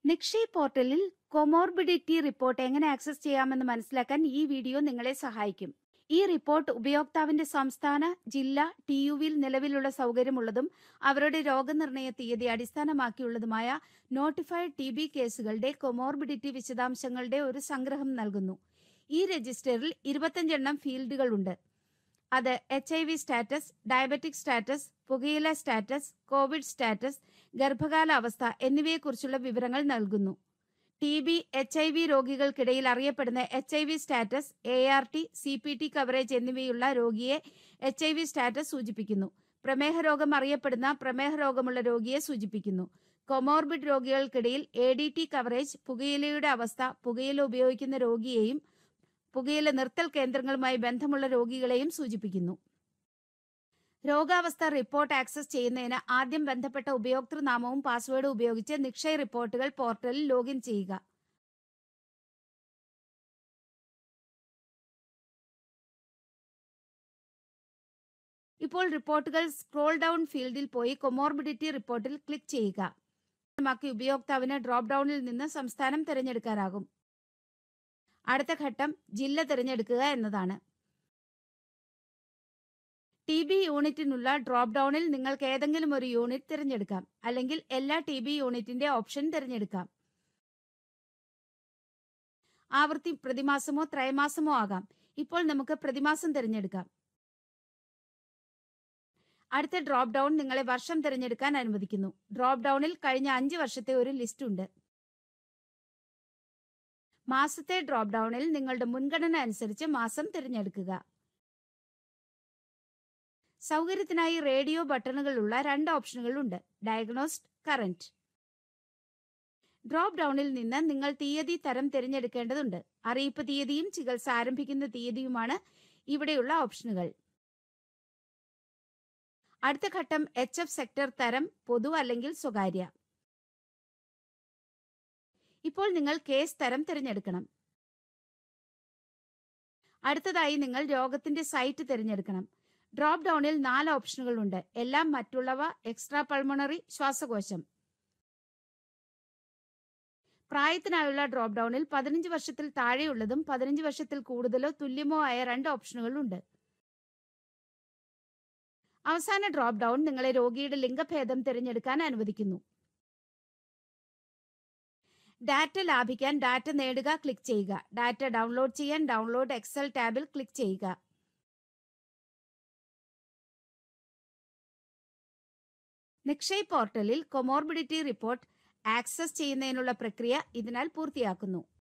നിക്ഷയ് പോർട്ടലിൽ കൊമോർബിഡിറ്റി റിപ്പോർട്ട് എങ്ങനെ ആക്സസ് ചെയ്യാമെന്ന് മനസ്സിലാക്കാൻ ഈ വീഡിയോ നിങ്ങളെ സഹായിക്കും ഈ റിപ്പോർട്ട് ഉപയോക്താവിന്റെ സംസ്ഥാന ജില്ല ടി യുവിൽ നിലവിലുള്ള സൗകര്യമുള്ളതും അവരുടെ രോഗനിർണയ തീയതി അടിസ്ഥാനമാക്കിയുള്ളതുമായ നോട്ടിഫൈഡ് ടി ബി കേസുകളുടെ കൊമോർബിഡിറ്റി വിശദാംശങ്ങളുടെ ഒരു സംഗ്രഹം നൽകുന്നു ഈ രജിസ്റ്ററിൽ ഇരുപത്തഞ്ചെണ്ണം ഫീൽഡുകളുണ്ട് അത് H I V status diabetic status പുകയില സ്റ്റാറ്റസ് കോവിഡ് സ്റ്റാറ്റസ് ഗർഭകാല അവസ്ഥ എന്നിവയെക്കുറിച്ചുള്ള വിവരങ്ങൾ നൽകുന്നു T B H I V രോഗികൾക്കിടയിൽ അറിയപ്പെടുന്ന H I V status A R T C P T coverage എന്നിവയുള്ള രോഗിയെ എച്ച് ഐ വി സ്റ്റാറ്റസ് സൂചിപ്പിക്കുന്നു പ്രമേഹ രോഗം അറിയപ്പെടുന്ന പ്രമേഹ രോഗമുള്ള രോഗിയെ സൂചിപ്പിക്കുന്നു കൊമോർബിഡ് രോഗികൾക്കിടയിൽ എ ഡി ടി കവറേജ് പുകയിലയുടെ അവസ്ഥ പുകയില ഉപയോഗിക്കുന്ന രോഗിയെയും പുകയില നിർത്തൽ കേന്ദ്രങ്ങളുമായി ബന്ധമുള്ള രോഗികളെയും സൂചിപ്പിക്കുന്നു രോഗാവസ്ഥ റിപ്പോർട്ട് ആക്സസ് ചെയ്യുന്നതിന് ആദ്യം ബന്ധപ്പെട്ട ഉപയോക്തൃനാമവും പാസ്വേഡും ഉപയോഗിച്ച് നിക്ഷയ് റിപ്പോർട്ടുകൾ പോർട്ടലിൽ ലോഗിൻ ചെയ്യുക ഇപ്പോൾ റിപ്പോർട്ടുകൾ സ്ക്രോൾ ഡൗൺ ഫീൽഡിൽ പോയി കൊമോർബിഡിറ്റി റിപ്പോർട്ടിൽ ക്ലിക്ക് ചെയ്യുക മാക്കി ഉപയോക്താവിന് ഡ്രോപ്പ് ഡൗണിൽ നിന്ന് സംസ്ഥാനം തിരഞ്ഞെടുക്കാനാകും അടുത്ത ഘട്ടം ജില്ല തിരഞ്ഞെടുക്കുക എന്നതാണ് ടി ബി യൂണിറ്റിനുള്ള ഡ്രോപ്പ് ഡൗണിൽ നിങ്ങൾക്ക് ഏതെങ്കിലും ഒരു യൂണിറ്റ് തിരഞ്ഞെടുക്കാം അല്ലെങ്കിൽ എല്ലാ ടി ബി യൂണിറ്റിന്റെ ഓപ്ഷൻ തിരഞ്ഞെടുക്കാം ആവൃത്തി പ്രതിമാസമോ ത്രൈമാസമോ ആകാം ഇപ്പോൾ നമുക്ക് പ്രതിമാസം തിരഞ്ഞെടുക്കാം അടുത്ത ഡ്രോപ്പ് ഡൗൺ നിങ്ങളെ വർഷം തിരഞ്ഞെടുക്കാൻ അനുവദിക്കുന്നു ഡ്രോപ്പ് ഡൗണിൽ കഴിഞ്ഞ അഞ്ച് വർഷത്തെ ഒരു ലിസ്റ്റ് ഉണ്ട് മാസത്തെ ഡ്രോപ്പ് ഡൗണിൽ നിങ്ങളുടെ മുൻഗണന അനുസരിച്ച് മാസം തിരഞ്ഞെടുക്കുക സൗകര്യത്തിനായി റേഡിയോ ബട്ടണുകളുള്ള രണ്ട് ഓപ്ഷനുകളുണ്ട് ഡയഗ്നോസ്ഡ് കറന്റ് ഡ്രോപ്പ് ഡൗണിൽ നിന്ന് നിങ്ങൾ തീയതി തരം തിരഞ്ഞെടുക്കേണ്ടതുണ്ട് അറിയിപ്പ് തീയതിയും ചികിത്സ ആരംഭിക്കുന്ന തീയതിയുമാണ് ഇവിടെയുള്ള ഓപ്ഷനുകൾ അടുത്ത ഘട്ടം എച്ച് എഫ് സെക്ടർ തരം പൊതു അല്ലെങ്കിൽ സ്വകാര്യ ഇപ്പോൾ നിങ്ങൾ കേസ് തരം തിരഞ്ഞെടുക്കണം അടുത്തതായി നിങ്ങൾ രോഗത്തിന്റെ സൈറ്റ് തിരഞ്ഞെടുക്കണം ഡ്രോപ്പ് ഡൗണിൽ നാല് ഓപ്ഷനുകളുണ്ട് എല്ലാം മറ്റുള്ളവ എക്സ്ട്രാ പൾമണറി ശ്വാസകോശം പ്രായത്തിനായുള്ള ഡ്രോപ്പ് ഡൗണിൽ പതിനഞ്ച് വർഷത്തിൽ താഴെയുള്ളതും പതിനഞ്ച് വർഷത്തിൽ കൂടുതലോ തുല്യമോ ആയ രണ്ട് ഓപ്ഷനുകളുണ്ട് അവസാന ഡ്രോപ്പ് ഡൗൺ നിങ്ങളെ രോഗിയുടെ ലിംഗഭേദം തിരഞ്ഞെടുക്കാൻ അനുവദിക്കുന്നു ഡാറ്റ ലാഭിക്കാൻ ഡാറ്റ നേടുക ക്ലിക്ക് ചെയ്യുക ഡാറ്റ ഡൗൺലോഡ് ചെയ്യാൻ ഡൗൺലോഡ് എക്സൽ ടാബിൽ ക്ലിക്ക് ചെയ്യുക നിക്ഷയ് പോർട്ടലിൽ കൊമോർബിഡിറ്റി റിപ്പോർട്ട് ആക്സസ് ചെയ്യുന്നതിനുള്ള പ്രക്രിയ ഇതിനാൽ പൂർത്തിയാക്കുന്നു